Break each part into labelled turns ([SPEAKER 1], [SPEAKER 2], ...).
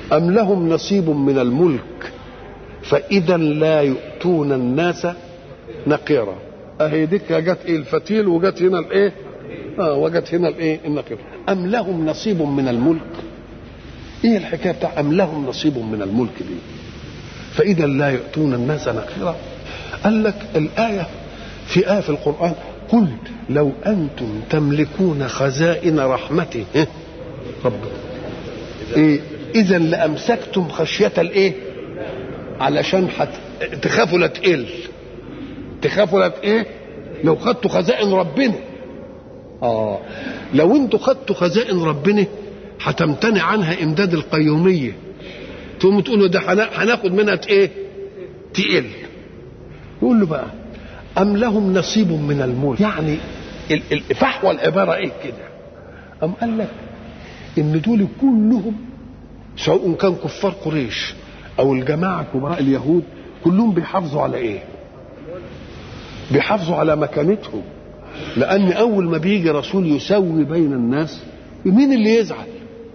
[SPEAKER 1] أم لهم نصيب من الملك فإذا لا يؤتون الناس نقيرا أهي ديك جت إيه الفتيل وجت هنا الإيه آه وجت هنا الإيه النقير أم لهم نصيب من الملك إيه الحكاية بتاع أم لهم نصيب من الملك دي فإذا لا يؤتون الناس نقيرا قال لك الآية في آية في القرآن قل لو أنتم تملكون خزائن رحمته إيه؟ ربنا إيه إذا لأمسكتم خشية الإيه علشان حت... تخافوا لا تقل تخافوا لا ايه لو خدتوا خزائن ربنا اه لو انتوا خدتوا خزائن ربنا هتمتنع عنها امداد القيوميه تقوموا تقولوا ده هناخد منها ايه تقل يقول له بقى ام لهم نصيب من الملك يعني فحوى العباره ايه كده ام قال لك ان دول كلهم سواء كان كفار قريش او الجماعه كبراء اليهود كلهم بيحافظوا على ايه بيحافظوا على مكانتهم لان اول ما بيجي رسول يسوي بين الناس مين اللي يزعل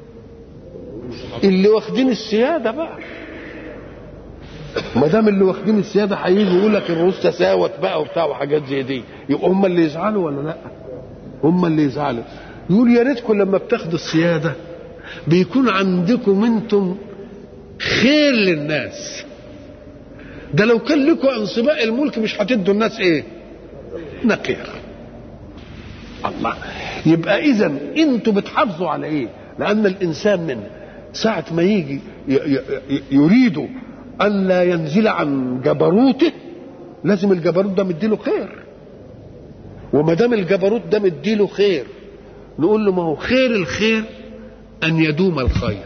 [SPEAKER 1] اللي واخدين السياده بقى ما دام اللي واخدين السياده هيجي يقول لك الروس تساوت بقى وبتاع وحاجات زي دي يبقى هم اللي يزعلوا ولا لا هم اللي يزعلوا يقول يا ريتكم لما بتاخدوا السياده بيكون عندكم انتم خير للناس ده لو كان لكم انصباء الملك مش هتدوا الناس ايه نقير الله يبقى اذا انتوا بتحافظوا على ايه لان الانسان من ساعة ما يجي يريد أن لا ينزل عن جبروته لازم الجبروت ده مديله خير وما دام الجبروت ده مديله خير نقول له ما هو خير الخير أن يدوم الخير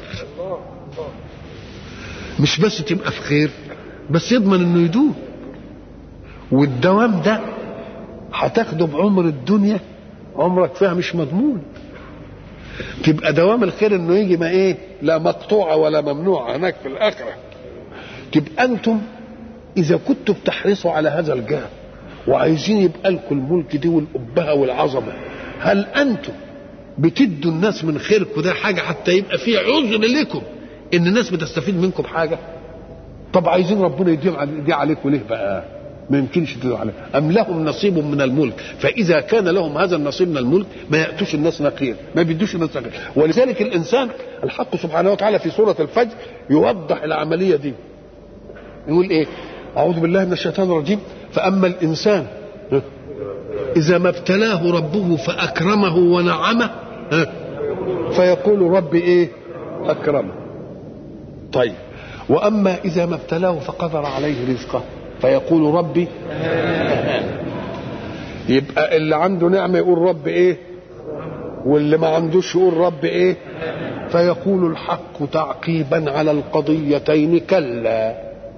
[SPEAKER 1] مش بس تبقى في خير بس يضمن انه يدوم والدوام ده هتاخده بعمر الدنيا عمرك فيها مش مضمون تبقى دوام الخير انه يجي ما ايه لا مقطوعه ولا ممنوعه هناك في الاخره تبقى انتم اذا كنتوا بتحرصوا على هذا الجاه وعايزين يبقى لكم الملك دي والابهه والعظمه هل انتم بتدوا الناس من خيركم ده حاجه حتى يبقى فيه عذر لكم ان الناس بتستفيد منكم حاجه طب عايزين ربنا يديم دي عليكم ليه بقى ما يمكنش تدعوا عليه أم لهم نصيب من الملك فإذا كان لهم هذا النصيب من الملك ما يأتوش الناس نقير ما بيدوش الناس نقير ولذلك الإنسان الحق سبحانه وتعالى في سورة الفجر يوضح العملية دي يقول إيه أعوذ بالله من الشيطان الرجيم فأما الإنسان إذا ما ابتلاه ربه فأكرمه ونعمه فيقول ربي إيه أكرمه طيب واما اذا ما ابتلاه فقدر عليه رزقه فيقول ربي يبقى اللي عنده نعمه يقول رب ايه واللي ما عندوش يقول رب ايه فيقول الحق تعقيبا على القضيتين كلا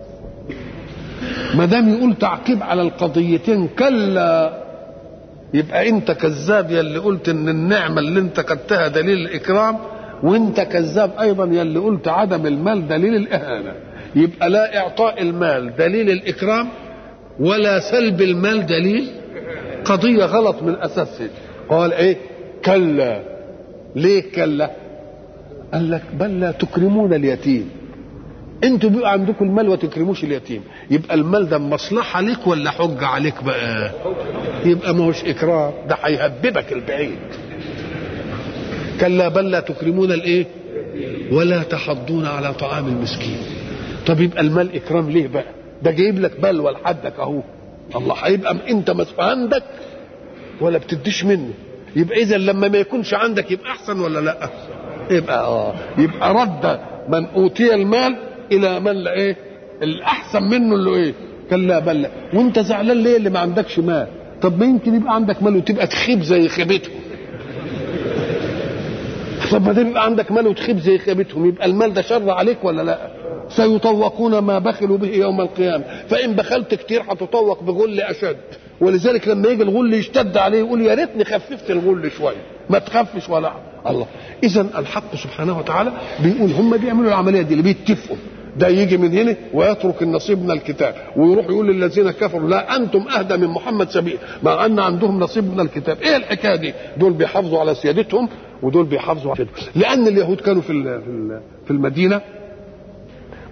[SPEAKER 1] ما دام يقول تعقيب على القضيتين كلا يبقى انت كذاب يا اللي قلت ان النعمه اللي انت خدتها دليل الاكرام وانت كذاب ايضا يا اللي قلت عدم المال دليل الاهانه يبقى لا اعطاء المال دليل الاكرام ولا سلب المال دليل قضيه غلط من اساسها قال ايه كلا ليه كلا قال لك بل لا تكرمون اليتيم انتوا بيبقى عندكم المال وتكرموش اليتيم يبقى المال ده مصلحه عليك ولا حجه عليك بقى يبقى ما هوش اكرام ده هيهببك البعيد كلا بل لا تكرمون الايه ولا تحضون على طعام المسكين طب يبقى المال اكرام ليه بقى ده جايب لك بلوى لحدك اهو الله هيبقى انت مسؤول عندك ولا بتديش منه يبقى اذا لما ما يكونش عندك يبقى احسن ولا لا يبقى اه يبقى رد من اوتي المال الى من لا ايه الاحسن منه اللي ايه كلا بل لا وانت زعلان ليه اللي ما عندكش مال طب ما يمكن يبقى عندك مال وتبقى تخيب زي خيبتهم طب ما دام يبقى عندك مال وتخيب زي خيبتهم يبقى المال ده شر عليك ولا لا سيطوقون ما بخلوا به يوم القيامة فإن بخلت كتير هتطوق بغل أشد ولذلك لما يجي الغل يشتد عليه يقول يا ريتني خففت الغل شوية ما تخفش ولا الله إذا الحق سبحانه وتعالى بيقول هم بيعملوا العملية دي اللي بيتفقوا ده يجي من هنا ويترك النصيب من الكتاب ويروح يقول للذين كفروا لا انتم اهدى من محمد سبيل مع ان عندهم نصيب من الكتاب ايه الحكايه دي دول بيحافظوا على سيادتهم ودول بيحافظوا على سيادتهم لان اليهود كانوا في في المدينه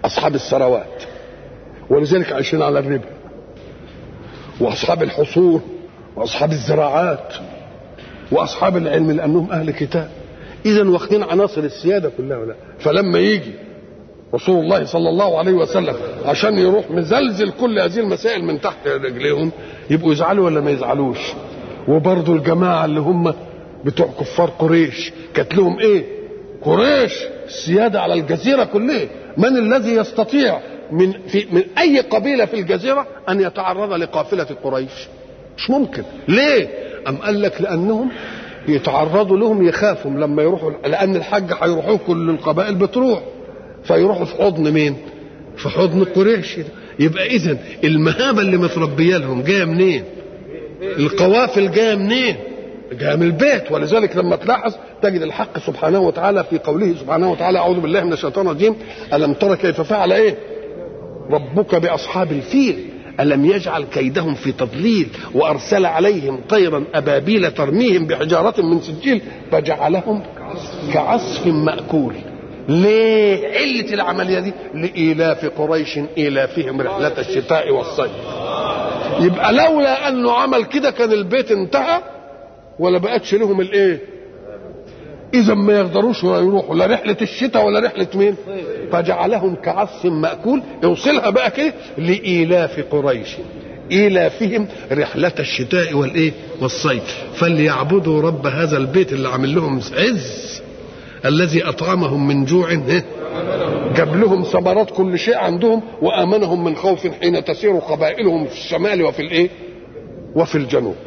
[SPEAKER 1] اصحاب الثروات ولذلك عايشين على الربا واصحاب الحصول واصحاب الزراعات واصحاب العلم لانهم اهل كتاب اذا واخدين عناصر السياده كلها ولا فلما يجي رسول الله صلى الله عليه وسلم عشان يروح مزلزل كل هذه المسائل من تحت رجليهم يبقوا يزعلوا ولا ما يزعلوش وبرضه الجماعه اللي هم بتوع كفار قريش كانت لهم ايه قريش السياده على الجزيره كلها من الذي يستطيع من في من اي قبيله في الجزيره ان يتعرض لقافله قريش مش ممكن ليه ام قال لك لانهم يتعرضوا لهم يخافوا لما يروحوا لان الحج هيروحوا كل القبائل بتروح فيروحوا في حضن مين في حضن قريش يبقى اذا المهابه اللي متربيه لهم جايه منين القوافل جايه منين جاء من البيت ولذلك لما تلاحظ تجد الحق سبحانه وتعالى في قوله سبحانه وتعالى اعوذ بالله من الشيطان الرجيم الم تر كيف فعل ايه ربك باصحاب الفيل الم يجعل كيدهم في تضليل وارسل عليهم طيرا ابابيل ترميهم بحجاره من سجيل فجعلهم كعصف ماكول ليه علة العملية دي لإيلاف قريش إيلافهم رحلة الشتاء والصيف يبقى لولا أنه عمل كده كان البيت انتهى ولا بقتش لهم الايه اذا ما يقدروش يروحوا لا رحله الشتاء ولا رحله مين فجعلهم كعصف ماكول يوصلها بقى كده لايلاف قريش ايلافهم رحله الشتاء والايه والصيف فليعبدوا رب هذا البيت اللي عامل لهم عز الذي اطعمهم من جوع جاب لهم ثمرات كل شيء عندهم وامنهم من خوف حين تسير قبائلهم في الشمال وفي الايه وفي الجنوب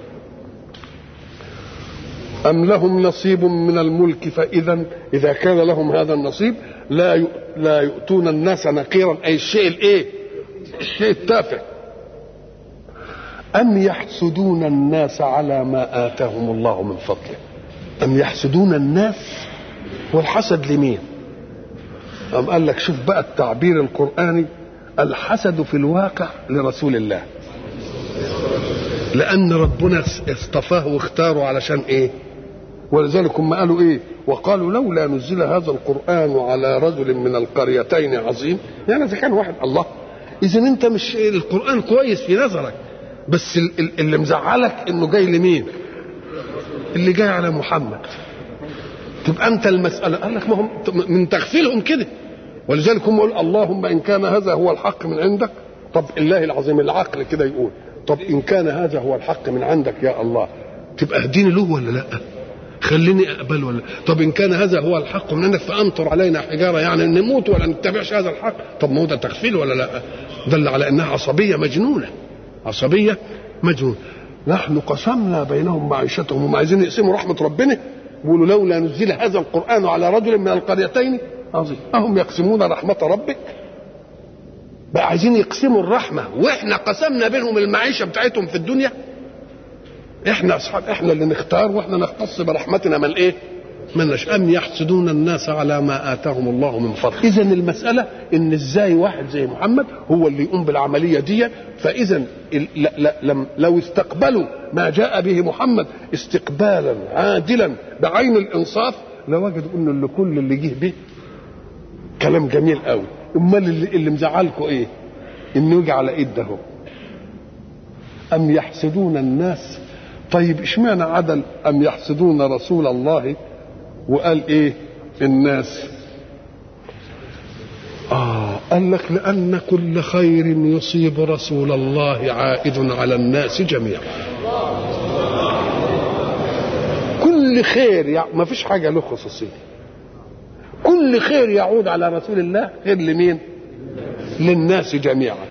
[SPEAKER 1] أم لهم نصيب من الملك فإذا إذا كان لهم هذا النصيب لا لا يؤتون الناس نقيرا أي الشيء الإيه؟ الشيء التافه أم يحسدون الناس على ما آتاهم الله من فضله أم يحسدون الناس والحسد لمين أم قال لك شوف بقى التعبير القرآني الحسد في الواقع لرسول الله لأن ربنا اصطفاه واختاره علشان إيه ولذلك هم قالوا ايه وقالوا لولا نزل هذا القران على رجل من القريتين عظيم يعني اذا كان واحد الله اذا انت مش القران كويس في نظرك بس اللي مزعلك انه جاي لمين اللي جاي على محمد تبقى انت المساله قال لك ما هم من تغفيلهم كده ولذلك هم يقول اللهم ان كان هذا هو الحق من عندك طب الله العظيم العقل كده يقول طب ان كان هذا هو الحق من عندك يا الله تبقى اهديني له ولا لا خليني اقبل ولا طب ان كان هذا هو الحق من عندك فامطر علينا حجاره يعني نموت ولا نتبعش هذا الحق طب ما هو ده تغفيل ولا لا دل على انها عصبيه مجنونه عصبيه مجنونه نحن قسمنا بينهم معيشتهم هم عايزين يقسموا رحمه ربنا يقولوا لولا نزل هذا القران على رجل من القريتين عظيم اهم يقسمون رحمه ربك بقى عايزين يقسموا الرحمه واحنا قسمنا بينهم المعيشه بتاعتهم في الدنيا احنا اصحاب احنا اللي نختار واحنا نختص برحمتنا من ايه؟ من ام يحسدون الناس على ما اتاهم الله من فضل اذا المساله ان ازاي واحد زي محمد هو اللي يقوم بالعمليه دي فاذا لو استقبلوا ما جاء به محمد استقبالا عادلا بعين الانصاف لوجدوا ان اللي كل اللي جه به كلام جميل قوي امال اللي, اللي مزعلكم ايه انه يجي على ايد ده ام يحسدون الناس طيب اشمعنى عدل ام يحسدون رسول الله وقال ايه الناس آه قال لك لأن كل خير يصيب رسول الله عائد على الناس جميعا كل خير يعني ما فيش حاجة له خصوصية كل خير يعود على رسول الله خير لمين للناس جميعا